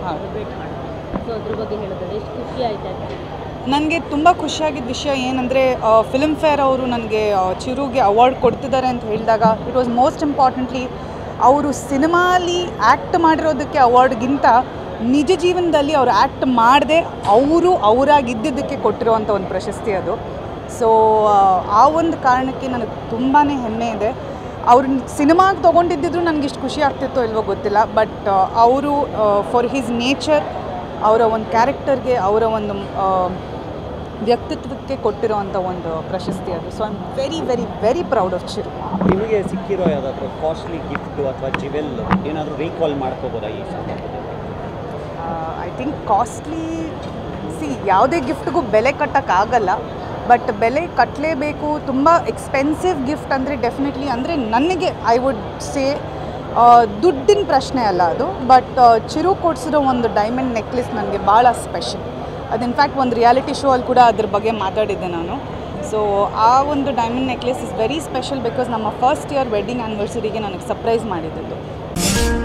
ಹಾಂ ಸೆಲೆಬ್ರೇಟ್ ಮಾಡಿದ್ರು ಸೊ ಅದ್ರ ಬಗ್ಗೆ ಹೇಳೋದಾದ್ರೆ ಎಷ್ಟು ಖುಷಿ ಆಯ್ತು ಅಂತ ನನಗೆ ತುಂಬ ಖುಷಿಯಾಗಿದ್ದ ವಿಷಯ ಏನಂದರೆ ಫಿಲ್ಮ್ ಫೇರ್ ಅವರು ನನಗೆ ಚಿರುಗೆ ಅವಾರ್ಡ್ ಕೊಡ್ತಿದ್ದಾರೆ ಅಂತ ಹೇಳಿದಾಗ ಇಟ್ ವಾಸ್ ಮೋಸ್ಟ್ ಇಂಪಾರ್ಟೆಂಟ್ಲಿ ಅವರು ಸಿನಿಮಾಲಿ ಆ್ಯಕ್ಟ್ ಮಾಡಿರೋದಕ್ಕೆ ಅವಾರ್ಡ್ಗಿಂತ ನಿಜ ಜೀವನದಲ್ಲಿ ಅವ್ರು ಆ್ಯಕ್ಟ್ ಮಾಡದೆ ಅವರು ಅವರಾಗಿದ್ದಿದ್ದಕ್ಕೆ ಕೊಟ್ಟಿರುವಂಥ ಒಂದು ಪ್ರಶಸ್ತಿ ಅದು ಸೊ ಆ ಒಂದು ಕಾರಣಕ್ಕೆ ನನಗೆ ತುಂಬಾ ಹೆಮ್ಮೆ ಇದೆ ಅವ್ರು ಸಿನಿಮಾಗೆ ತೊಗೊಂಡಿದ್ದಿದ್ರು ನನಗೆ ಇಷ್ಟು ಖುಷಿ ಆಗ್ತಿತ್ತೋ ಇಲ್ವೋ ಗೊತ್ತಿಲ್ಲ ಬಟ್ ಅವರು ಫಾರ್ ಹಿಸ್ ನೇಚರ್ ಅವರ ಒಂದು ಕ್ಯಾರೆಕ್ಟರ್ಗೆ ಅವರ ಒಂದು ಆ, ವ್ಯಕ್ತಿತ್ವಕ್ಕೆ ಕೊಟ್ಟಿರೋವಂಥ ಒಂದು ಪ್ರಶಸ್ತಿ ಅದು so I am very very very proud of Chiru ನಿಮಗೆ ಸಿಕ್ಕಿರೋ ಯಾವುದಾದ್ರೂ ಕಾಸ್ಟ್ಲಿ ಗಿಫ್ಟು ಅಥವಾ ಜಿವೆಲ್ ಏನಾದರೂ ರೀಕಾಲ್ ಮಾಡ್ಕೋಬೋದಾ ಈ ಸಂದರ್ಭದಲ್ಲಿ ಐ ಥಿಂಕ್ ಕಾಸ್ಟ್ಲಿ ಸಿ ಯಾವುದೇ ಗಿಫ್ಟ್ಗೂ ಬೆಲೆ ಕಟ್ಟೋಕ್ಕಾಗಲ್ಲ ಬಟ್ ಬೆಲೆ ಕಟ್ಟಲೇಬೇಕು ತುಂಬ ಎಕ್ಸ್ಪೆನ್ಸಿವ್ ಗಿಫ್ಟ್ ಅಂದರೆ ಡೆಫಿನೆಟ್ಲಿ ಅಂದರೆ ನನಗೆ ಐ ವುಡ್ ಸೇ ದುಡ್ಡಿನ ಪ್ರಶ್ನೆ ಅಲ್ಲ ಅದು ಬಟ್ ಚಿರು ಕೊಡಿಸಿರೋ ಒಂದು ಡೈಮಂಡ್ ನೆಕ್ಲೆಸ್ ನನಗೆ ಭಾಳ ಸ್ಪೆಷಲ್ ಅದು ಇನ್ಫ್ಯಾಕ್ಟ್ ಒಂದು ರಿಯಾಲಿಟಿ ಶೋ ಅಲ್ಲಿ ಕೂಡ ಅದ್ರ ಬಗ್ಗೆ ಮಾತಾಡಿದ್ದೆ ನಾನು ಸೊ ಆ ಒಂದು diamond necklace is very special because ನಮ್ಮ ಫಸ್ಟ್ ಇಯರ್ ವೆಡ್ಡಿಂಗ್ ಆ್ಯನಿವರ್ಸರಿಗೆ ನನಗೆ ಸರ್ಪ್ರೈಸ್ ಮಾಡಿದ್ದು